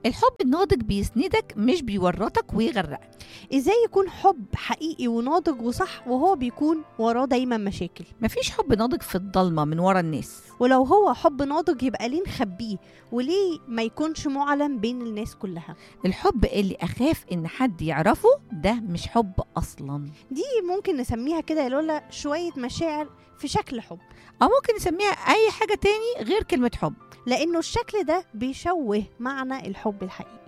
الحب الناضج بيسندك مش بيورطك ويغرقك ازاي يكون حب حقيقي وناضج وصح وهو بيكون وراه دايما مشاكل مفيش حب ناضج في الضلمة من ورا الناس ولو هو حب ناضج يبقى ليه نخبيه وليه ما يكونش معلن بين الناس كلها الحب اللي أخاف إن حد يعرفه ده مش حب أصلا دي ممكن نسميها كده يا لولا شوية مشاعر في شكل حب أو ممكن نسميها أي حاجة تاني غير كلمة حب لأنه الشكل ده بيشوه معنى الحب الحقيقي